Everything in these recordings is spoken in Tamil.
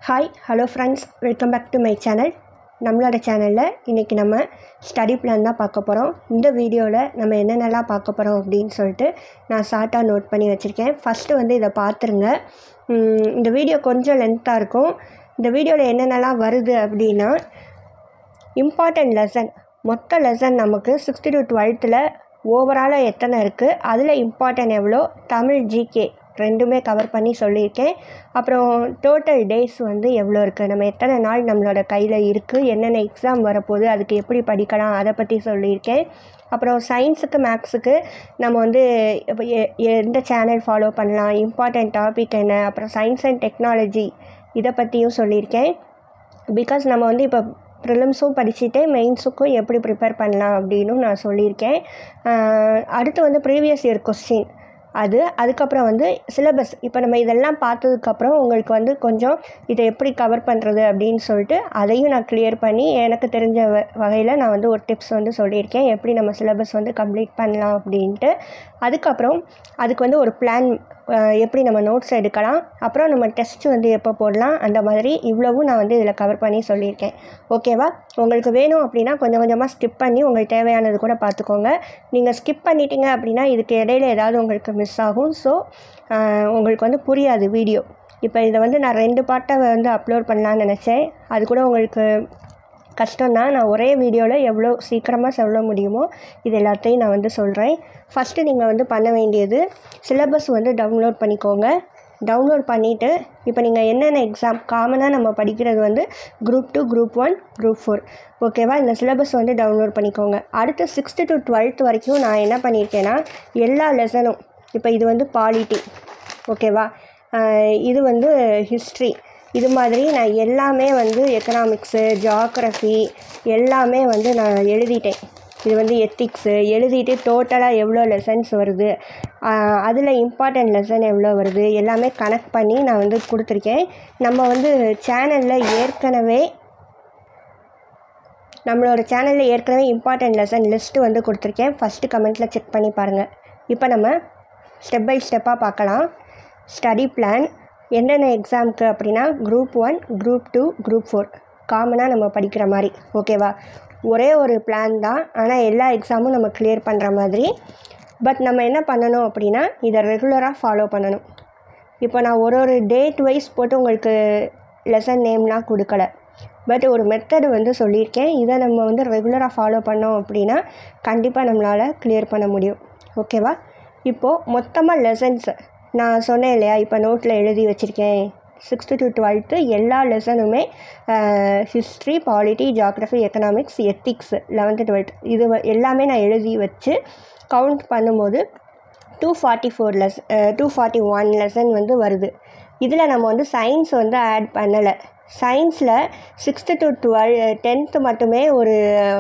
hi hello friends welcome back to my channel நம்மளோட சேனலில் இன்றைக்கி நம்ம ஸ்டடி பிளான் தான் பார்க்க போகிறோம் இந்த வீடியோவில் நம்ம என்னென்னலாம் பார்க்க போகிறோம் அப்படின்னு சொல்லிட்டு நான் ஷார்ட்டாக நோட் பண்ணி வச்சுருக்கேன் ஃபஸ்ட்டு வந்து இதை பார்த்துருங்க உம், இந்த வீடியோ கொஞ்சம் லென்த்தாக இருக்கும் இந்த வீடியோவில் என்னென்னலாம் வருது அப்படின்னா இம்பார்ட்டண்ட் லெசன் மொத்த லெசன் நமக்கு சிக்ஸ்த்து டு டுவெல்த்தில் ஓவராலாக எத்தனை இருக்குது அதில் இம்பார்ட்டன்ட் எவ்வளோ தமிழ் ஜிகே ரெண்டுமே கவர் பண்ணி சொல்லியிருக்கேன் அப்புறம் டோட்டல் டேஸ் வந்து எவ்வளோ இருக்குது நம்ம எத்தனை நாள் நம்மளோட கையில் இருக்குது என்னென்ன எக்ஸாம் வரப்போகுது அதுக்கு எப்படி படிக்கலாம் அதை பற்றி சொல்லியிருக்கேன் அப்புறம் சயின்ஸுக்கு மேக்ஸுக்கு நம்ம வந்து இப்ப எ- எந்த சேனல் ஃபாலோ பண்ணலாம் இம்பார்ட்டண்ட் டாபிக் என்ன அப்புறம் சயின்ஸ் அண்ட் டெக்னாலஜி இதை பற்றியும் சொல்லியிருக்கேன் பிகாஸ் நம்ம வந்து இப்போ ப்ரிலிம்ஸும் படிச்சுட்டு மெயின்ஸுக்கும் எப்படி ப்ரிப்பேர் பண்ணலாம் அப்படின்னும் நான் சொல்லியிருக்கேன் ஆஹ் அடுத்து வந்து ப்ரீவியஸ் இயர் கொஸ்டின் அது அதுக்கப்புறம் வந்து சிலபஸ் இப்போ நம்ம இதெல்லாம் பார்த்ததுக்கப்புறம் உங்களுக்கு வந்து கொஞ்சம் இதை எப்படி கவர் பண்ணுறது அப்படின்னு சொல்லிட்டு அதையும் நான் கிளியர் பண்ணி எனக்கு தெரிஞ்ச வ வகையில் நான் வந்து ஒரு டிப்ஸ் வந்து சொல்லியிருக்கேன் எப்படி நம்ம சிலபஸ் வந்து கம்ப்ளீட் பண்ணலாம் அப்படின்ட்டு அதுக்கப்புறம் அதுக்கு வந்து ஒரு பிளான் எப்படி நம்ம நோட்ஸ் எடுக்கலாம் அப்புறம் நம்ம டெஸ்ட் வந்து எப்போ போடலாம் அந்த மாதிரி இவ்வளவும் நான் வந்து இதில் கவர் பண்ணி சொல்லியிருக்கேன் ஓகேவா உங்களுக்கு வேணும் அப்படின்னா கொஞ்சம் கொஞ்சமாக ஸ்கிப் பண்ணி உங்களுக்கு தேவையானது கூட பார்த்துக்கோங்க நீங்கள் ஸ்கிப் பண்ணிட்டீங்க அப்படின்னா இதுக்கு இடையில ஏதாவது உங்களுக்கு மிஸ் ஆகும் ஸோ உங்களுக்கு வந்து புரியாது வீடியோ இப்போ இதை வந்து நான் ரெண்டு பாட்டை வந்து அப்லோட் பண்ணலான்னு நினச்சேன் அது கூட உங்களுக்கு கஷ்டம்தான் நான் ஒரே வீடியோவில் எவ்வளோ சீக்கிரமாக சொல்ல முடியுமோ இது எல்லாத்தையும் நான் வந்து சொல்கிறேன் ஃபஸ்ட்டு நீங்கள் வந்து பண்ண வேண்டியது சிலபஸ் வந்து டவுன்லோட் பண்ணிக்கோங்க டவுன்லோட் பண்ணிவிட்டு இப்போ நீங்கள் என்னென்ன எக்ஸாம் காமனாக நம்ம படிக்கிறது வந்து group two group one group four ஓகேவா இந்த சிலபஸ் வந்து டவுன்லோட் பண்ணிக்கோங்க அடுத்து சிக்ஸ்த்து டு டுவெல்த் வரைக்கும் நான் என்ன பண்ணியிருக்கேன்னா எல்லா லெசனும் இப்போ இது வந்து பாலிட்டி ஓகேவா ஆஹ் இது வந்து ஹிஸ்ட்ரி இது மாதிரி நான் எல்லாமே வந்து எக்கனாமிக்ஸு ஜியாகிரஃபி எல்லாமே வந்து நான் எழுதிட்டேன் இது வந்து எத்திக்ஸு எழுதிட்டு டோட்டலாக எவ்வளோ லெசன்ஸ் வருது அதில் இம்பார்ட்டன்ட் லெசன் எவ்வளோ வருது எல்லாமே கனெக்ட் பண்ணி நான் வந்து கொடுத்துருக்கேன் நம்ம வந்து சேனலில் ஏற்கனவே நம்மளோட சேனலில் ஏற்கனவே இம்பார்ட்டன்ட் லெசன் லிஸ்ட்டு வந்து கொடுத்துருக்கேன் ஃபஸ்ட்டு கமெண்ட்டில் செக் பண்ணி பாருங்கள் இப்போ நம்ம ஸ்டெப் பை ஸ்டெப்பாக பார்க்கலாம் ஸ்டடி பிளான் என்னென்ன எக்ஸாமுக்கு அப்படின்னா group one group two group four காமனாக நம்ம படிக்கிற மாதிரி ஓகேவா ஒரே ஒரு பிளான் தான் ஆனால் எல்லா எக்ஸாமும் நம்ம கிளியர் பண்ணுற மாதிரி பட் நம்ம என்ன பண்ணணும் அப்படின்னா இதை ரெகுலராக ஃபாலோ பண்ணணும் இப்போ நான் ஒரு ஒரு டேட் வைஸ் போட்டு உங்களுக்கு லெசன் நேம்லாம் கொடுக்கல பட் ஒரு மெத்தடு வந்து சொல்லியிருக்கேன் இதை நம்ம வந்து ரெகுலராக ஃபாலோ பண்ணோம் அப்படின்னா கண்டிப்பாக நம்மளால் கிளியர் பண்ண முடியும் ஓகேவா இப்போது மொத்தமாக லெசன்ஸ் நான் சொன்னேன் இல்லையா இப்போ நோட்டில் எழுதி வச்சுருக்கேன் சிக்ஸ்த்து டு டுவெல்த்து எல்லா லெசனுமே history polity geography economics ethics eleventh twelfth இது வ- எல்லாமே நான் எழுதி வச்சு கவுண்ட் பண்ணும்போது two forty four less two forty one lesson வந்து வருது இதில் நம்ம வந்து சயின்ஸ் வந்து ஆட் பண்ணலை சயின்ஸில் சிக்ஸ்த்து டு டுவெல் டென்த்து மட்டுமே ஒரு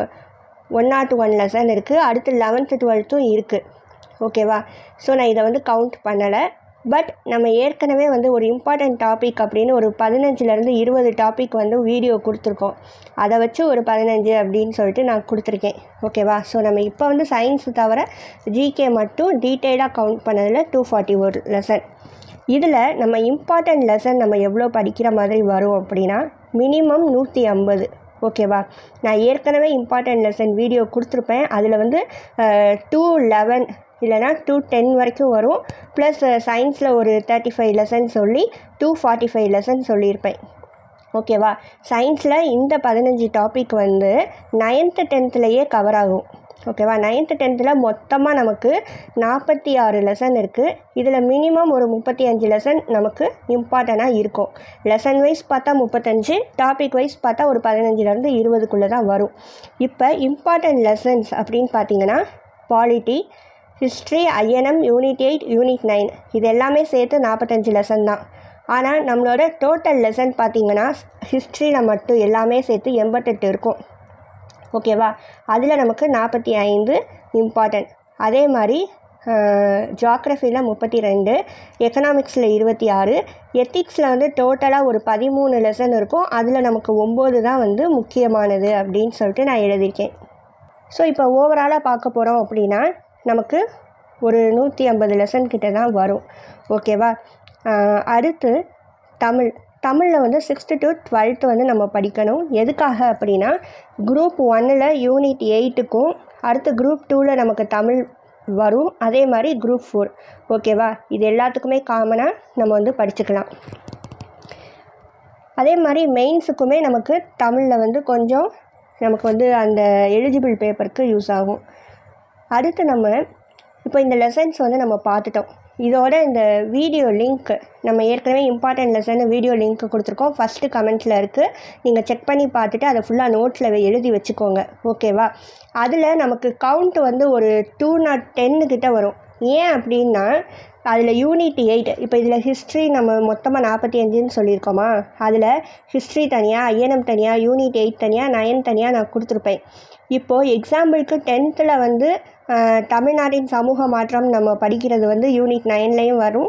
ஒன் நாட் ஒன் லெசன் இருக்குது அடுத்து லெவன்த்து டுவெல்த்தும் இருக்குது ஓகேவா ஸோ நான் இதை வந்து கவுண்ட் பண்ணலை பட் நம்ம ஏற்கனவே வந்து ஒரு இம்பார்ட்டண்ட் டாபிக் அப்படின்னு ஒரு பதினஞ்சுலேருந்து இருபது டாபிக் வந்து வீடியோ கொடுத்துருக்கோம் அதை வச்சு ஒரு பதினஞ்சு அப்படின்னு சொல்லிட்டு நான் கொடுத்துருக்கேன் ஓகேவா ஸோ நம்ம இப்போ வந்து சயின்ஸ் தவிர ஜிகே மட்டும் டீட்டெயிலாக கவுண்ட் பண்ணதில் டூ ஃபார்ட்டி ஒரு லெசன் இதில் நம்ம இம்பார்ட்டண்ட் லெசன் நம்ம எவ்வளோ படிக்கிற மாதிரி வரும் அப்படின்னா மினிமம் நூற்றி ஐம்பது ஓகேவா நான் ஏற்கனவே இம்பார்ட்டண்ட் லெசன் வீடியோ கொடுத்துருப்பேன் அதில் வந்து டூ லெவன் இல்லைனா டூ டென் வரைக்கும் வரும் ப்ளஸ் சயின்ஸில் ஒரு தேர்ட்டி ஃபைவ் லெசன் சொல்லி டூ ஃபார்ட்டி ஃபைவ் லெசன் சொல்லியிருப்பேன் ஓகேவா சயின்ஸில் இந்த பதினஞ்சு டாபிக் வந்து நைன்த்து டென்த்துலேயே கவர் ஆகும் ஓகேவா நைன்த்து டென்த்தில் மொத்தமாக நமக்கு நாற்பத்தி ஆறு லெசன் இருக்குது இதில் மினிமம் ஒரு முப்பத்தி அஞ்சு லெசன் நமக்கு இம்பார்ட்டண்ட்டாக இருக்கும் லெசன் வைஸ் பார்த்தா முப்பத்தஞ்சு டாபிக் வைஸ் பார்த்தா ஒரு பதினஞ்சுலேருந்து இருபதுக்குள்ளே தான் வரும் இப்போ இம்பார்ட்டன்ட் லெசன்ஸ் அப்படின்னு பார்த்தீங்கன்னா polity history INM unit eight unit nine இது எல்லாமே சேர்த்து நாற்பத்தஞ்சு லெசன் தான் ஆனால் நம்மளோட டோட்டல் லெசன் பார்த்தீங்கன்னா ஹிஸ்ட்ரியில் மட்டும் எல்லாமே சேர்த்து எண்பத்தெட்டு இருக்கும் ஓகேவா அதில் நமக்கு நாற்பத்தி ஐந்து இம்பார்ட்டன்ட் அதே மாதிரி ஜியாக்ரஃபியில் முப்பத்தி ரெண்டு எக்கனாமிக்ஸில் இருபத்தி ஆறு எத்திக்ஸில் வந்து டோட்டலாக ஒரு பதிமூணு லெசன் இருக்கும் அதில் நமக்கு ஒம்பது தான் வந்து முக்கியமானது அப்படின்னு சொல்லிட்டு நான் எழுதியிருக்கேன் ஸோ இப்போ ஓவராலாக பார்க்க போகிறோம் அப்படின்னா நமக்கு ஒரு நூற்றி ஐம்பது லெசன் கிட்ட தான் வரும் ஓகேவா ஆஹ் அடுத்து தமிழ் தமிழில் வந்து சிக்ஸ்த்து டு டுவெல்த்து வந்து நம்ம படிக்கணும் எதுக்காக அப்படின்னா குரூப் ஒன்னில் யூனிட் எயிட்டுக்கும் அடுத்து குரூப் டூவில் நமக்கு தமிழ் வரும் அதே மாதிரி குரூப் ஃபோர் ஓகேவா இது எல்லாத்துக்குமே காமனாக நம்ம வந்து படிச்சுக்கலாம் அதே மாதிரி மெயின்ஸுக்குமே நமக்கு தமிழில் வந்து கொஞ்சம் நமக்கு வந்து அந்த எலிஜிபிள் பேப்பருக்கு யூஸ் ஆகும் அடுத்து நம்ம இப்போ இந்த லெசன்ஸ் வந்து நம்ம பார்த்துட்டோம் இதோட இந்த வீடியோ லிங்க் நம்ம ஏற்கனவே இம்பார்ட்டன்ட் லெசன் வீடியோ லிங்க் கொடுத்துருக்கோம் ஃபஸ்ட்டு கமெண்ட்டில் இருக்குது நீங்கள் செக் பண்ணி பார்த்துட்டு அதை ஃபுல்லாக நோட்டில் எழுதி வச்சுக்கோங்க ஓகேவா அதில் நமக்கு கவுண்ட் வந்து ஒரு டூ நாட் டென்னு கிட்ட வரும் ஏன் அப்படின்னா அதில் யூனிட் எயிட் இப்போ இதில் ஹிஸ்ட்ரி நம்ம மொத்தமாக நாற்பத்தி அஞ்சுன்னு சொல்லியிருக்கோமா அதில் ஹிஸ்ட்ரி தனியாக ஐஎன்எம் தனியாக யூனிட் எயிட் தனியாக நயன் தனியாக நான் கொடுத்துருப்பேன் இப்போது எக்ஸாம்பிளுக்கு டென்த்தில் வந்து ஆஹ், தமிழ்நாட்டின் சமூக மாற்றம் நம்ம படிக்கிறது வந்து யூனிட் நைன்லேயும் வரும்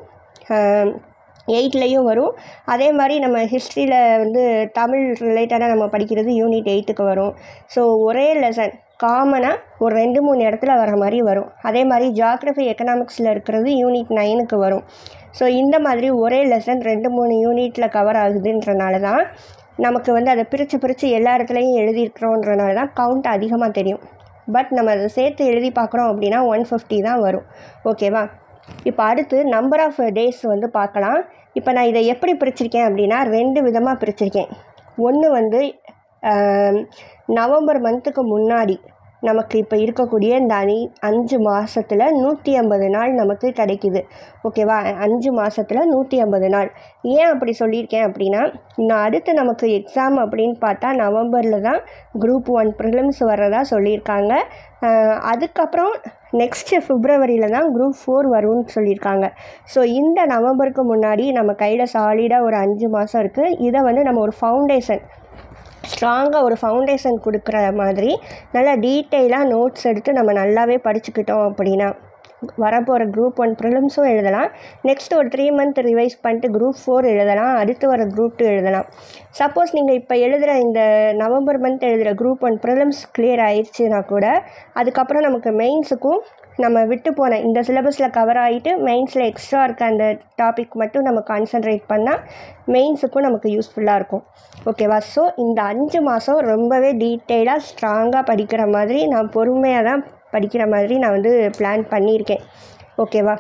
எயிட்லேயும் வரும் அதே மாதிரி நம்ம ஹிஸ்ட்ரியில் வந்து தமிழ் ரிலேட்டடாக நம்ம படிக்கிறது யூனிட் எயிட்டுக்கு வரும் ஸோ ஒரே லெசன் காமனாக ஒரு ரெண்டு மூணு இடத்துல வர மாதிரி வரும் அதே மாதிரி ஜாகிரஃபி எக்கனாமிக்ஸில் இருக்கிறது யூனிட் நைனுக்கு வரும் ஸோ இந்த மாதிரி ஒரே லெசன் ரெண்டு மூணு யூனிட்டில் கவர் ஆகுதுன்றனால தான் நமக்கு வந்து அதை பிரித்து பிரித்து எல்லா இடத்துலையும் எழுதியிருக்கிறோன்றனால தான் கவுண்ட் அதிகமாக தெரியும் பட் நம்ம அதை சேர்த்து எழுதி பார்க்குறோம் அப்படின்னா ஒன் ஃபிஃப்டி தான் வரும் ஓகேவா இப்போ அடுத்து நம்பர் ஆஃப் டேஸ் வந்து பார்க்கலாம் இப்போ நான் இதை எப்படி பிரிச்சிருக்கேன் அப்படின்னா ரெண்டு விதமாக பிரிச்சிருக்கேன் ஒன்று வந்து ஆம், நவம்பர் மந்த்துக்கு முன்னாடி நமக்கு இப்போ இருக்கக்கூடிய இந்த அணி அஞ்சு மாதத்தில் நூற்றி ஐம்பது நாள் நமக்கு கிடைக்குது ஓகேவா அஞ்சு மாதத்தில் நூற்றி ஐம்பது நாள் ஏன் அப்படி சொல்லியிருக்கேன் அப்படின்னா இன்னும் அடுத்து நமக்கு எக்ஸாம் அப்படின்னு பார்த்தா நவம்பரில் தான் குரூப் ஒன் ப்ரிலிம்ஸ் வர்றதா சொல்லியிருக்காங்க ஆஹ் அதுக்கப்புறம் நெக்ஸ்ட்டு பிப்ரவரியில் தான் குரூப் ஃபோர் வரும்னு சொல்லியிருக்காங்க ஸோ இந்த நவம்பருக்கு முன்னாடி நம்ம கையில் சாலிடாக ஒரு அஞ்சு மாதம் இருக்குது இதை வந்து நம்ம ஒரு ஃபவுண்டேஷன் ஸ்ட்ராங்காக ஒரு ஃபவுண்டேஷன் கொடுக்குற மாதிரி நல்லா டீட்டெயிலாக நோட்ஸ் எடுத்து நம்ம நல்லாவே படிச்சுக்கிட்டோம் அப்படின்னா வரப்போகிற குரூப் ஒன் ப்ரிலிம்ஸும் எழுதலாம் நெக்ஸ்ட் ஒரு த்ரீ மந்த் ரிவைஸ் பண்ணிட்டு குரூப் ஃபோர் எழுதலாம் அடுத்து வர குரூப் டூ எழுதலாம் சப்போஸ் நீங்கள் இப்போ எழுதுகிற இந்த நவம்பர் மந்த் எழுதுகிற குரூப் ஒன் ப்ரிலிம்ஸ் கிளியர் ஆயிடுச்சுன்னா கூட அதுக்கப்புறம் நமக்கு மெயின்ஸுக்கும் நம்ம விட்டு போன இந்த சிலபஸில் கவர் ஆகிட்டு மெயின்ஸில் எக்ஸ்ட்ரா இருக்க அந்த டாபிக் மட்டும் நம்ம கான்சென்ட்ரேட் பண்ணால் மெயின்ஸுக்கும் நமக்கு யூஸ்ஃபுல்லாக இருக்கும் ஓகேவா ஸோ இந்த அஞ்சு மாதம் ரொம்பவே டீட்டெயிலாக ஸ்ட்ராங்காக படிக்கிற மாதிரி நான் பொறுமையாக தான் படிக்கிற மாதிரி நான் வந்து பிளான் பண்ணியிருக்கேன் ஓகேவா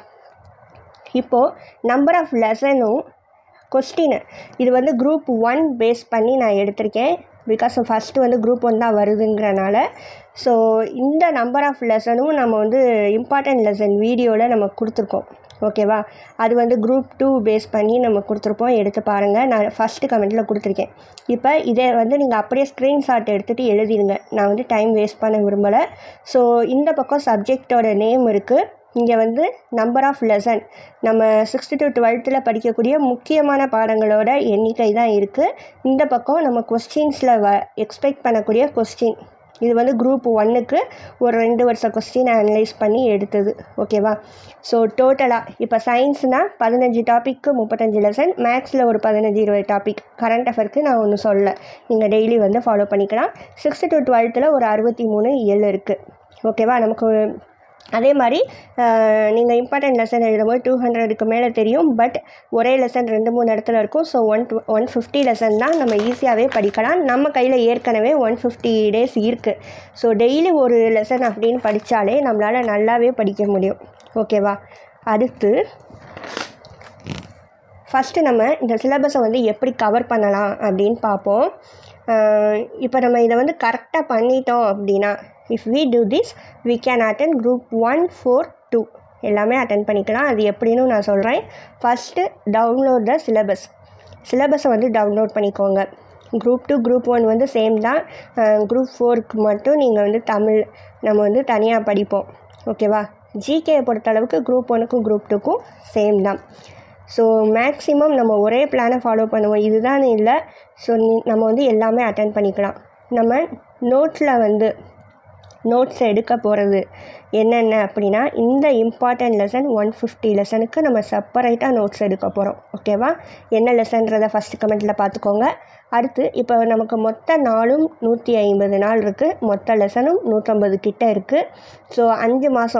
இப்போது நம்பர் ஆஃப் லெசனும் கொஸ்டின் இது வந்து குரூப் ஒன் பேஸ் பண்ணி நான் எடுத்திருக்கேன் பிகாஸ் ஃபஸ்ட்டு வந்து குரூப் ஒன் தான் வருதுங்கிறனால ஸோ இந்த நம்பர் ஆஃப் லெசனும் நம்ம வந்து இம்பார்ட்டன்ட் லெசன் வீடியோவில் நம்ம கொடுத்துருக்கோம் ஓகேவா அது வந்து குரூப் டூ பேஸ் பண்ணி நம்ம கொடுத்துருப்போம் எடுத்து பாருங்கள் நான் ஃபஸ்ட்டு கமெண்ட்டில் கொடுத்துருக்கேன் இப்போ இதை வந்து நீங்கள் அப்படியே ஸ்க்ரீன்ஷாட் எடுத்துகிட்டு எழுதிடுங்க நான் வந்து டைம் வேஸ்ட் பண்ண விரும்பலை ஸோ இந்த பக்கம் சப்ஜெக்டோட நேம் இருக்குது இங்கே வந்து நம்பர் ஆஃப் லெசன் நம்ம சிக்ஸ்த்து டு டுவெல்த்தில் படிக்கக்கூடிய முக்கியமான பாடங்களோட எண்ணிக்கை தான் இருக்குது இந்த பக்கம் நம்ம கொஸ்டின்ஸில் வ எக்ஸ்பெக்ட் பண்ணக்கூடிய கொஸ்டின் இது வந்து குரூப் ஒன்னுக்கு ஒரு ரெண்டு வருஷ கொஸ்டின் அனலைஸ் பண்ணி எடுத்தது ஓகேவா ஸோ டோட்டலாக இப்போ சயின்ஸ்னால் பதினஞ்சு டாப்பிக்கு முப்பத்தஞ்சு லெசன் மேக்ஸில் ஒரு பதினஞ்சு இருபது டாபிக் கரண்ட் அஃபேருக்கு நான் ஒன்றும் சொல்லலை நீங்கள் டெய்லி வந்து ஃபாலோ பண்ணிக்கலாம் சிக்ஸ்த்து டு டுவெல்த்தில் ஒரு அறுபத்தி மூணு ஏழு இருக்குது ஓகேவா நமக்கு அதே மாதிரி நீங்கள் இம்பார்ட்டன்ட் லெசன் எழுதும்போது டூ ஹண்ட்ரடுக்கு மேலே தெரியும் பட் ஒரே லெசன் ரெண்டு மூணு இடத்துல இருக்கும் so one to one fifty lesson தான் நம்ம ஈஸியாகவே படிக்கலாம் நம்ம கையில் ஏற்கனவே ஒன் ஃபிஃப்டி டேஸ் இருக்குது ஸோ டெய்லி ஒரு லெசன் அப்படின்னு படித்தாலே நம்மளால் நல்லாவே படிக்க முடியும் ஓகேவா அடுத்து ஃபஸ்ட்டு நம்ம இந்த சிலபஸை வந்து எப்படி கவர் பண்ணலாம் அப்படின்னு பார்ப்போம் இப்போ நம்ம இதை வந்து கரெக்டாக பண்ணிட்டோம் அப்படின்னா if we do this we can attend group one four two எல்லாமே அட்டன் பண்ணிக்கலாம் அது எப்படின்னு நான் சொல்கிறேன் ஃபஸ்ட்டு டவுன்லோட் த சிலபஸ் சிலபஸை வந்து டவுன்லோட் பண்ணிக்கோங்க குரூப் டூ குரூப் ஒன் வந்து சேம் தான் குரூப் ஃபோருக்கு மட்டும் நீங்கள் வந்து தமிழ் நம்ம வந்து தனியாக படிப்போம் ஓகேவா ஜிகேயை பொறுத்தளவுக்கு குரூப் ஒனுக்கும் குரூப் டூக்கும் சேம் தான் ஸோ மேக்ஸிமம் நம்ம ஒரே பிளானை ஃபாலோ பண்ணுவோம் இதுதான் இல்லை ஸோ நம்ம வந்து எல்லாமே அட்டன் பண்ணிக்கலாம் நம்ம நோட்டில் வந்து நோட்ஸ் எடுக்க போகிறது என்னென்ன அப்படின்னா இந்த இம்பார்ட்டன்ட் லெசன் ஒன் ஃபிஃப்டி லெசனுக்கு நம்ம செப்பரேட்டாக நோட்ஸ் எடுக்க போகிறோம் ஓகேவா என்ன லெசன்றதை ஃபஸ்ட் கமெண்ட்டில் பார்த்துக்கோங்க அடுத்து இப்போ நமக்கு மொத்த நாளும் நூற்றி ஐம்பது நாள் இருக்குது மொத்த லெசனும் நூற்றம்பது கிட்ட இருக்குது ஸோ அஞ்சு மாதம்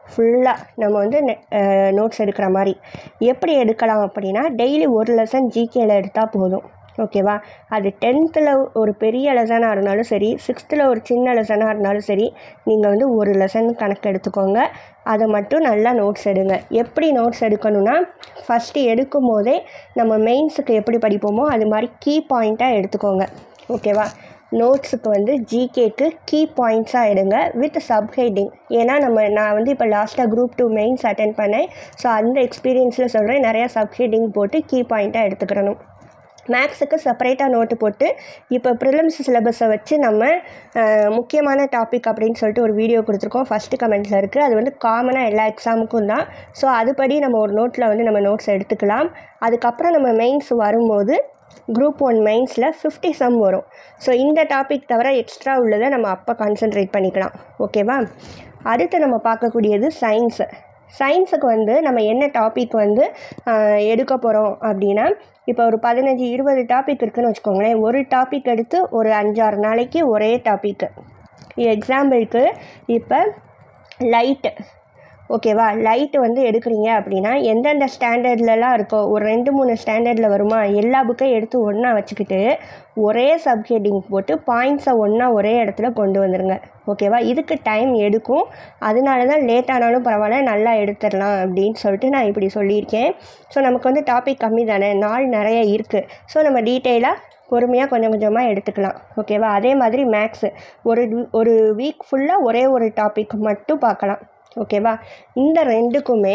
ஃபுல்லாக நம்ம வந்து நோட்ஸ் எடுக்கிற மாதிரி எப்படி எடுக்கலாம் அப்படின்னா டெய்லி ஒரு லெசன் ஜிகேல எடுத்தால் போதும் ஓகேவா அது டென்த்தில் ஒரு பெரிய லெசனாக இருந்தாலும் சரி சிக்ஸ்த்தில் ஒரு சின்ன லெசனாக இருந்தாலும் சரி நீங்கள் வந்து ஒரு லெசன் கணக்கு எடுத்துக்கோங்க அதை மட்டும் நல்லா நோட்ஸ் எடுங்க எப்படி நோட்ஸ் எடுக்கணும்னா ஃபஸ்ட்டு எடுக்கும் போதே நம்ம மெயின்ஸுக்கு எப்படி படிப்போமோ அது மாதிரி கீ பாயிண்ட்டாக எடுத்துக்கோங்க ஓகேவா நோட்ஸுக்கு வந்து ஜிகேக்கு கீ பாயிண்ட்ஸாக எடுங்க வித் சப்ஹெட்டிங் ஏன்னா நம்ம நான் வந்து இப்போ லாஸ்ட்டாக குரூப் டூ மெயின்ஸ் அட்டன் பண்ணேன் ஸோ அந்த எக்ஸ்பீரியன்ஸில் சொல்கிறேன் நிறையா சப்ஹெட்டிங் போட்டு கீ பாயிண்ட்டாக எடுத்துக்கிறணும் மேக்ஸுக்கு செப்பரேட்டாக நோட்டு போட்டு இப்போ ப்ரிலிம்ஸ் சிலபஸை வச்சு நம்ம அஹ், முக்கியமான டாபிக் அப்படின்னு சொல்லிட்டு ஒரு வீடியோ கொடுத்துருக்கோம் ஃபஸ்ட்டு கமெண்ட்டில் இருக்குது அது வந்து காமனாக எல்லா எக்ஸாமுக்கும் தான் ஸோ அதுபடி நம்ம ஒரு நோட்டில் வந்து நம்ம நோட்ஸ் எடுத்துக்கலாம் அதுக்கப்புறம் நம்ம மெயின்ஸ் வரும்போது குரூப் ஒன் மெயின்ஸில் ஃபிஃப்டி சம் வரும் ஸோ இந்த டாபிக் தவிர எக்ஸ்ட்ரா உள்ளதை நம்ம அப்போ கான்சென்ட்ரேட் பண்ணிக்கலாம் ஓகேவா அடுத்து நம்ம பார்க்கக்கூடியது சயின்ஸு சயின்ஸுக்கு வந்து நம்ம என்ன டாபிக் வந்து ஆஹ், எடுக்க போகிறோம் அப்படின்னா இப்போ ஒரு பதினஞ்சு இருபது டாபிக் இருக்குன்னு வச்சுக்கோங்களேன் ஒரு டாபிக் எடுத்து ஒரு அஞ்சாறு நாளைக்கு ஒரே டாபிக்கு எக்ஸாம்பிளுக்கு இப்போ லைட்டு ஓகேவா லைட்டு வந்து எடுக்கிறீங்க அப்படின்னா எந்தெந்த ஸ்டாண்டர்ட்லலாம் இருக்கோ ஒரு ரெண்டு மூணு ஸ்டாண்டர்டில் வருமா எல்லா புக்கையும் எடுத்து ஒன்றா வச்சுக்கிட்டு ஒரே சப்ஹெட்டிங் போட்டு பாயிண்ட்ஸை ஒன்றா ஒரே இடத்துல கொண்டு வந்துருங்க ஓகேவா இதுக்கு டைம் எடுக்கும் அதனால தான் லேட் ஆனாலும் பரவாயில்ல நல்லா எடுத்துடலாம் அப்படின்னு சொல்லிட்டு நான் இப்படி சொல்லியிருக்கேன் ஸோ நமக்கு வந்து டாபிக் கம்மி தானே நாள் நிறைய இருக்குது ஸோ நம்ம டீட்டெயிலாக பொறுமையாக கொஞ்சம் கொஞ்சமாக எடுத்துக்கலாம் ஓகேவா அதே மாதிரி மேக்ஸு ஒரு ஒரு வீக் ஃபுல்லாக ஒரே ஒரு டாபிக் மட்டும் பார்க்கலாம் ஓகேவா இந்த ரெண்டுக்குமே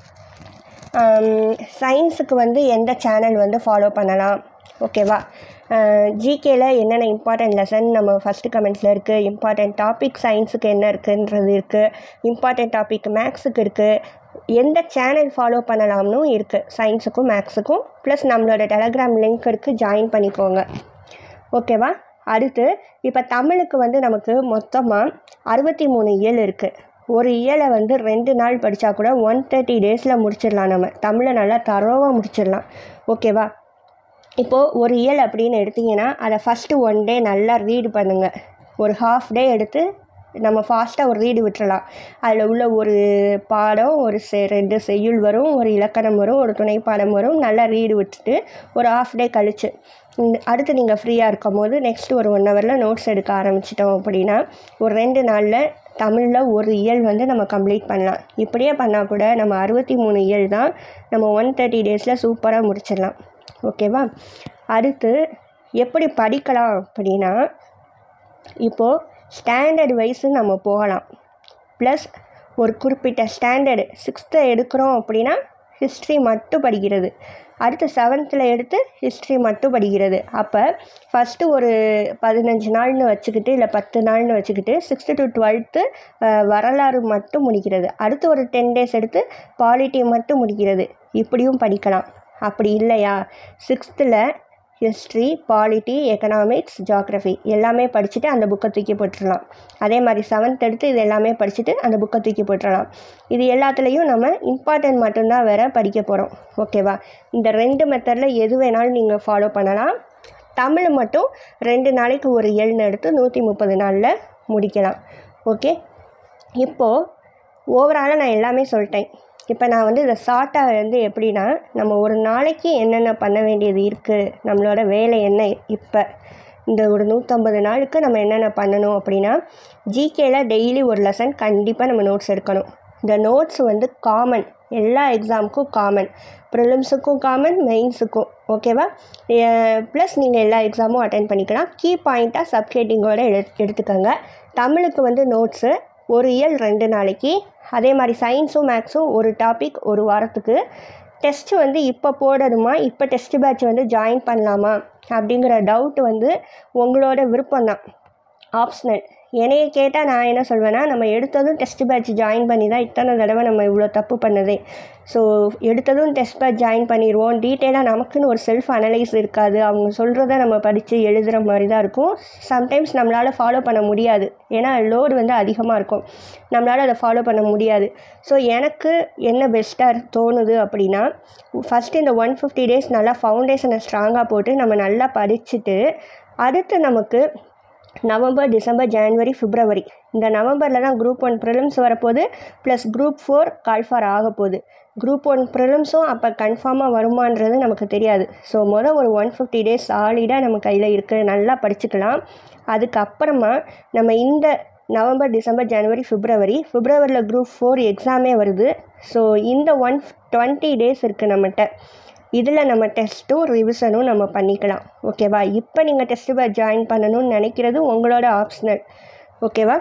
சயின்ஸுக்கு வந்து எந்த சேனல் வந்து ஃபாலோ பண்ணலாம் ஓகேவா ஜிகேல என்னென்ன இம்பார்ட்டன்ட் லெசன் நம்ம ஃபஸ்ட்டு கமெண்ட்ஸில் இருக்குது இம்பார்ட்டன்ட் டாபிக் சயின்ஸுக்கு என்ன இருக்குன்றது இருக்குது இம்பார்ட்டன்ட் டாபிக் மேக்ஸுக்கு இருக்குது எந்த சேனல் ஃபாலோ பண்ணலாம்னு இருக்குது சயின்ஸுக்கும் மேக்ஸுக்கும் ப்ளஸ் நம்மளோட டெலகிராம் லிங்க் இருக்குது ஜாயின் பண்ணிக்கோங்க ஓகேவா அடுத்து இப்போ தமிழுக்கு வந்து நமக்கு மொத்தமாக அறுபத்தி மூணு இயல் இருக்குது ஒரு இயலை வந்து ரெண்டு நாள் படித்தா கூட ஒன் தேர்ட்டி டேஸில் முடிச்சிடலாம் நம்ம தமிழை நல்லா தரோவாக முடிச்சிடலாம் ஓகேவா இப்போது ஒரு இயல் அப்படின்னு எடுத்தீங்கன்னா அதை ஃபஸ்ட்டு ஒன் டே நல்லா ரீடு பண்ணுங்கள் ஒரு ஹாஃப் டே எடுத்து நம்ம ஃபாஸ்ட்டாக ஒரு ரீடு விட்டுறலாம் அதில் உள்ள ஒரு பாடம் ஒரு செ ரெண்டு செய்யுள் வரும் ஒரு இலக்கணம் வரும் ஒரு துணை பாடம் வரும் நல்லா ரீடு விட்டுட்டு ஒரு ஹாஃப் டே கழிச்சு இந்த அடுத்து நீங்கள் ஃப்ரீயாக இருக்கும் போது நெக்ஸ்ட் ஒரு ஒன் ஹவரில் நோட்ஸ் எடுக்க ஆரம்பிச்சிட்டோம் அப்படின்னா ஒரு ரெண்டு நாளில் தமிழில் ஒரு இயல் வந்து நம்ம கம்ப்ளீட் பண்ணலாம் இப்படியே பண்ணால் கூட நம்ம அறுபத்தி மூணு இயல் தான் நம்ம ஒன் தேர்ட்டி டேஸில் சூப்பராக முடிச்சிடலாம் ஓகேவா அடுத்து எப்படி படிக்கலாம் அப்படின்னா இப்போது ஸ்டாண்டர்ட் வைஸு நம்ம போகலாம் ப்ளஸ் ஒரு குறிப்பிட்ட ஸ்டாண்டர்டு சிக்ஸ்த்தை எடுக்கிறோம் அப்படின்னா ஹிஸ்ட்ரி மட்டும் படிக்கிறது அடுத்து செவன்த்தில் எடுத்து ஹிஸ்ட்ரி மட்டும் படிக்கிறது அப்போ ஃபஸ்ட்டு ஒரு பதினஞ்சு நாள்னு வச்சுக்கிட்டு இல்லை பத்து நாள்னு வச்சுக்கிட்டு சிக்ஸ்த்து டு டுவெல்த்து வரலாறு மட்டும் முடிக்கிறது அடுத்து ஒரு டென் டேஸ் எடுத்து பாலிட்டி மட்டும் முடிக்கிறது இப்படியும் படிக்கலாம் அப்படி இல்லையா சிக்ஸ்த்தில் ஹிஸ்ட்ரி பாலிட்டி எக்கனாமிக்ஸ் ஜாக்ரஃபி எல்லாமே படிச்சுட்டு அந்த புக்கை தூக்கி போட்டுடலாம் அதே மாதிரி செவன்த் எடுத்து இது எல்லாமே படிச்சுட்டு அந்த புக்கை தூக்கி போட்டுடலாம் இது எல்லாத்துலேயும் நம்ம இம்பார்ட்டன்ட் மட்டும்தான் வேறு படிக்க போகிறோம் ஓகேவா இந்த ரெண்டு மெத்தடில் எது வேணாலும் நீங்கள் ஃபாலோ பண்ணலாம் தமிழ் மட்டும் ரெண்டு நாளைக்கு ஒரு எள்னு எடுத்து நூற்றி முப்பது நாளில் முடிக்கலாம் ஓகே இப்போது ஓவராலாக நான் எல்லாமே சொல்லிட்டேன் இப்போ நான் வந்து இதை ஷார்ட்டாக வந்து எப்படின்னா நம்ம ஒரு நாளைக்கு என்னென்ன பண்ண வேண்டியது இருக்குது நம்மளோட வேலை என்ன இப்போ இந்த ஒரு நூற்றம்பது நாளுக்கு நம்ம என்னென்ன பண்ணணும் அப்படின்னா ஜிகேல டெய்லி ஒரு லெசன் கண்டிப்பாக நம்ம நோட்ஸ் எடுக்கணும் இந்த நோட்ஸ் வந்து காமன் எல்லா எக்ஸாமுக்கும் காமன் ப்ரிலிம்ஸுக்கும் காமன் மெயின்ஸுக்கும் ஓகேவா ப்ளஸ் நீங்கள் எல்லா எக்ஸாமும் அட்டன் பண்ணிக்கலாம் கீ பாயிண்ட்டாக சப்ஹெட்டிங்கோட எடு எடுத்துக்கோங்க தமிழுக்கு வந்து நோட்ஸு ஒரு இயல் ரெண்டு நாளைக்கு அதே மாதிரி சயின்ஸும் மேக்ஸும் ஒரு டாபிக் ஒரு வாரத்துக்கு டெஸ்ட் வந்து இப்போ போடணுமா இப்போ டெஸ்ட் பேட்ச் வந்து ஜாயின் பண்ணலாமா அப்படிங்கிற டவுட் வந்து உங்களோட விருப்பம் தான் ஆப்ஷனல் என்னைய கேட்டால் நான் என்ன சொல்வேன்னா நம்ம எடுத்ததும் டெஸ்ட் பேட்ச் ஜாயின் பண்ணி தான் இத்தனை தடவை நம்ம இவ்வளோ தப்பு பண்ணதே ஸோ எடுத்ததும் டெஸ்ட் பேட்ச் ஜாயின் பண்ணிடுவோம் டீட்டெயிலாக நமக்குன்னு ஒரு செல்ஃப் அனலைஸ் இருக்காது அவங்க சொல்கிறத நம்ம படித்து எழுதுகிற மாதிரி தான் இருக்கும் சம்டைம்ஸ் நம்மளால் ஃபாலோ பண்ண முடியாது ஏன்னா லோடு வந்து அதிகமாக இருக்கும் நம்மளால் அதை ஃபாலோ பண்ண முடியாது ஸோ எனக்கு என்ன பெஸ்ட்டாக தோணுது அப்படின்னா ஃபஸ்ட்டு இந்த ஒன் ஃபிஃப்டி டேஸ் நல்லா ஃபவுண்டேஷனை ஸ்ட்ராங்காக போட்டு நம்ம நல்லா படிச்சுட்டு அடுத்து நமக்கு நவம்பர் டிசம்பர் ஜனவரி பிப்ரவரி இந்த நவம்பரில் தான் குரூப் ஒன் ப்ரிலிம்ஸ் வரப்போகுது ப்ளஸ் குரூப் ஃபோர் கால்ஃபார் ஆக போகுது குரூப் ஒன் ப்ரிலிம்ஸும் அப்போ கன்ஃபார்மாக வருமானது நமக்கு தெரியாது ஸோ மொதல் ஒரு ஒன் ஃபிஃப்டி டேஸ் சாலிடாக நம்ம கையில் இருக்குது நல்லா படிச்சுக்கலாம் அதுக்கப்புறமா நம்ம இந்த நவம்பர் டிசம்பர் ஜனவரி பிப்ரவரி பிப்ரவரியில் குரூப் ஃபோர் எக்ஸாமே வருது ஸோ இந்த ஒன் டுவெண்ட்டி டேஸ் இருக்குது நம்மகிட்ட இதில் நம்ம டெஸ்ட்டும் ரிவிஷனும் நம்ம பண்ணிக்கலாம் ஓகேவா இப்போ நீங்கள் டெஸ்ட்டு ஜாயின் பண்ணணும்னு நினைக்கிறது உங்களோட ஆப்ஷனல் ஓகேவா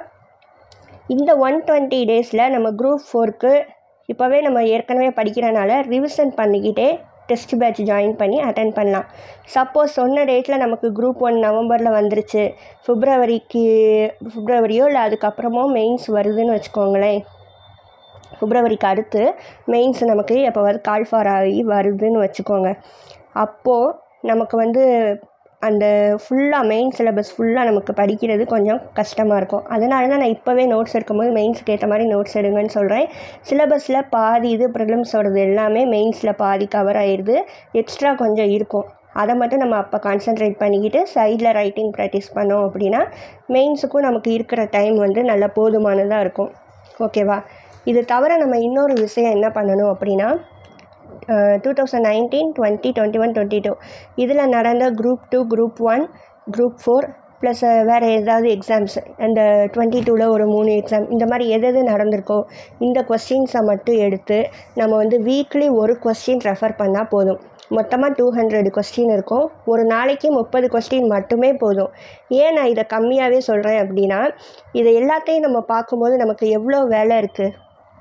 இந்த ஒன் டுவெண்ட்டி டேஸில் நம்ம குரூப் ஃபோருக்கு இப்போவே நம்ம ஏற்கனவே படிக்கிறனால ரிவிஷன் பண்ணிக்கிட்டே டெஸ்ட் பேட்ச் ஜாயின் பண்ணி அட்டன் பண்ணலாம் சப்போஸ் சொன்ன டேட்டில் நமக்கு குரூப் ஒன் நவம்பரில் வந்துருச்சு பிப்ரவரிக்கு பிப்ரவரியோ இல்லை அதுக்கப்புறமோ மெயின்ஸ் வருதுன்னு வச்சுக்கோங்களேன் பிப்ரவரிக்கு அடுத்து மெயின்ஸ் நமக்கு எப்போ வந்து கால்ஃபார் ஆகி வருதுன்னு வச்சுக்கோங்க அப்போது நமக்கு வந்து அந்த ஃபுல்லாக மெயின் சிலபஸ் ஃபுல்லாக நமக்கு படிக்கிறது கொஞ்சம் கஷ்டமாக இருக்கும் அதனால தான் நான் இப்போவே நோட்ஸ் எடுக்கும்போது மெயின்ஸுக்கு ஏற்ற மாதிரி நோட்ஸ் எடுங்கன்னு சொல்கிறேன் சிலபஸில் பாதி இது ப்ரிலிம்ஸோடது எல்லாமே மெயின்ஸில் பாதி கவர் ஆயிடுது எக்ஸ்ட்ரா கொஞ்சம் இருக்கும் அதை மட்டும் நம்ம அப்போ கான்சென்ட்ரேட் பண்ணிக்கிட்டு சைடில் ரைட்டிங் ப்ராக்டிஸ் பண்ணோம் அப்படின்னா மெயின்ஸுக்கும் நமக்கு இருக்கிற டைம் வந்து நல்ல போதுமானதாக இருக்கும் ஓகேவா இது தவிர நம்ம இன்னொரு விஷயம் என்ன பண்ணணும் அப்படின்னா two thousand nineteen twenty twenty one twenty two இதில் நடந்த group two group one group four plus வேறு ஏதாவது எக்ஸாம்ஸ் அந்த டுவெண்ட்டி டூவில் ஒரு மூணு எக்ஸாம் இந்த மாதிரி எது எது நடந்திருக்கோ இந்த கொஸ்டின்ஸை மட்டும் எடுத்து நம்ம வந்து வீக்லி ஒரு கொஸ்டின் ரெஃபர் பண்ணால் போதும் மொத்தமாக டூ ஹண்ட்ரட் கொஸ்டின் இருக்கும் ஒரு நாளைக்கு முப்பது கொஸ்டின் மட்டுமே போதும் ஏன் நான் இதை கம்மியாகவே சொல்கிறேன் அப்படின்னா இதை எல்லாத்தையும் நம்ம பார்க்கும்போது நமக்கு எவ்வளோ வேலை இருக்குது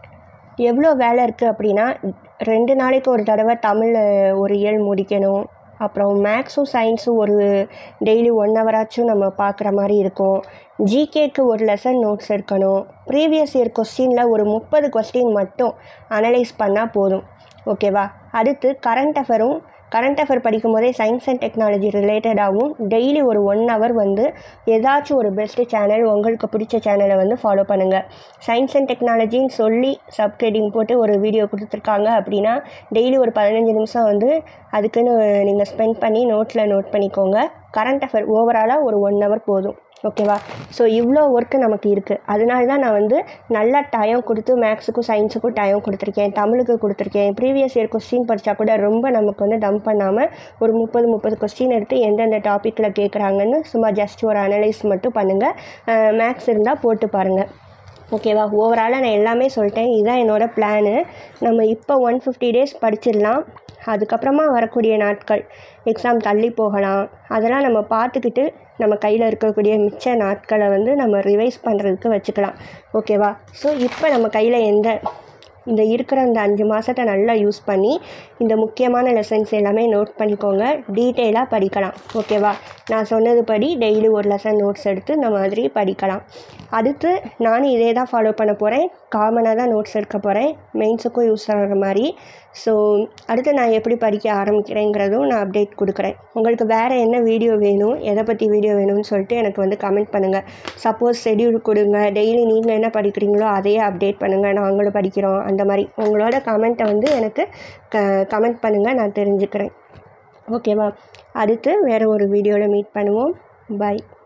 எவ்வளோ வேலை இருக்குது அப்படின்னா ரெண்டு நாளைக்கு ஒரு தடவை தமிழ் ஒரு இயல் முடிக்கணும் அப்புறம் மேக்ஸும் சயின்ஸும் ஒரு டெய்லி ஒன் ஹவராச்சும் நம்ம பார்க்குற மாதிரி இருக்கும் ஜிகேக்கு ஒரு லெசன் நோட்ஸ் இருக்கணும் ப்ரீவியஸ் இயர் கொஸ்டினில் ஒரு முப்பது கொஸ்டின் மட்டும் அனலைஸ் பண்ணால் போதும் ஓகேவா அடுத்து கரண்ட் அஃபரும் கரண்ட் அஃபேர் படிக்கும் போதே சயின்ஸ் அண்ட் டெக்னாலஜி ரிலேட்டடாகவும் டெய்லி ஒரு ஒன் ஹவர் வந்து ஏதாச்சும் ஒரு பெஸ்ட்டு சேனல் உங்களுக்கு பிடிச்ச சேனலை வந்து ஃபாலோ பண்ணுங்கள் சயின்ஸ் அண்ட் டெக்னாலஜின்னு சொல்லி சப்கிரேடிங் போட்டு ஒரு வீடியோ கொடுத்துருக்காங்க அப்படின்னா டெய்லி ஒரு பதினஞ்சு நிமிஷம் வந்து அதுக்குன்னு நீங்கள் ஸ்பெண்ட் பண்ணி நோட்டில் நோட் பண்ணிக்கோங்க கரண்ட் அஃபேர் ஓவராலாக ஒரு ஒன் ஹவர் போதும் ஓகேவா ஸோ இவ்வளோ ஒர்க்கு நமக்கு இருக்குது அதனால தான் நான் வந்து நல்லா டைம் கொடுத்து மேக்ஸுக்கும் சயின்ஸுக்கும் டைம் கொடுத்துருக்கேன் தமிழுக்கு கொடுத்துருக்கேன் ப்ரீவியஸ் இயர் கொஸ்டின் படித்தா கூட ரொம்ப நமக்கு வந்து டம்ப் பண்ணாமல் ஒரு முப்பது முப்பது கொஸ்டின் எடுத்து எந்தெந்த டாப்பிக்கில் கேட்குறாங்கன்னு சும்மா ஜஸ்ட் ஒரு அனலைஸ் மட்டும் பண்ணுங்கள் மேக்ஸ் இருந்தால் போட்டு பாருங்கள் ஓகேவா ஓவராலாக நான் எல்லாமே சொல்லிட்டேன் இதுதான் என்னோடய பிளானு நம்ம இப்போ ஒன் ஃபிஃப்டி டேஸ் படிச்சிடலாம் அதுக்கப்புறமா வரக்கூடிய நாட்கள் எக்ஸாம் தள்ளி போகலாம் அதெல்லாம் நம்ம பார்த்துக்கிட்டு நம்ம கையில் இருக்கக்கூடிய மிச்ச நாட்களை வந்து நம்ம ரிவைஸ் பண்ணுறதுக்கு வச்சுக்கலாம் ஓகேவா ஸோ இப்போ நம்ம கையில் எந்த இந்த இருக்கிற இந்த அஞ்சு மாதத்தை நல்லா யூஸ் பண்ணி இந்த முக்கியமான லெசன்ஸ் எல்லாமே நோட் பண்ணிக்கோங்க டீட்டெயிலாக படிக்கலாம் ஓகேவா நான் சொன்னது படி டெய்லி ஒரு லெசன் நோட்ஸ் எடுத்து இந்த மாதிரி படிக்கலாம் அடுத்து நானும் இதே தான் ஃபாலோ பண்ண போகிறேன் காமனாக தான் நோட்ஸ் எடுக்க போகிறேன் மெயின்ஸுக்கும் யூஸ் ஆகிற மாதிரி ஸோ அடுத்து நான் எப்படி படிக்க ஆரம்பிக்கிறேங்கிறதும் நான் அப்டேட் கொடுக்குறேன் உங்களுக்கு வேறு என்ன வீடியோ வேணும் எதை பற்றி வீடியோ வேணும்னு சொல்லிட்டு எனக்கு வந்து கமெண்ட் பண்ணுங்கள் சப்போஸ் ஷெடியூல் கொடுங்க டெய்லி நீங்கள் என்ன படிக்கிறீங்களோ அதையே அப்டேட் பண்ணுங்கள் நாங்களும் படிக்கிறோம் அந்த மாதிரி உங்களோட கமெண்ட்டை வந்து எனக்கு க கமெண்ட் பண்ணுங்கள் நான் தெரிஞ்சுக்கிறேன் ஓகேவா அடுத்து வேறு ஒரு வீடியோவில் மீட் பண்ணுவோம் பாய்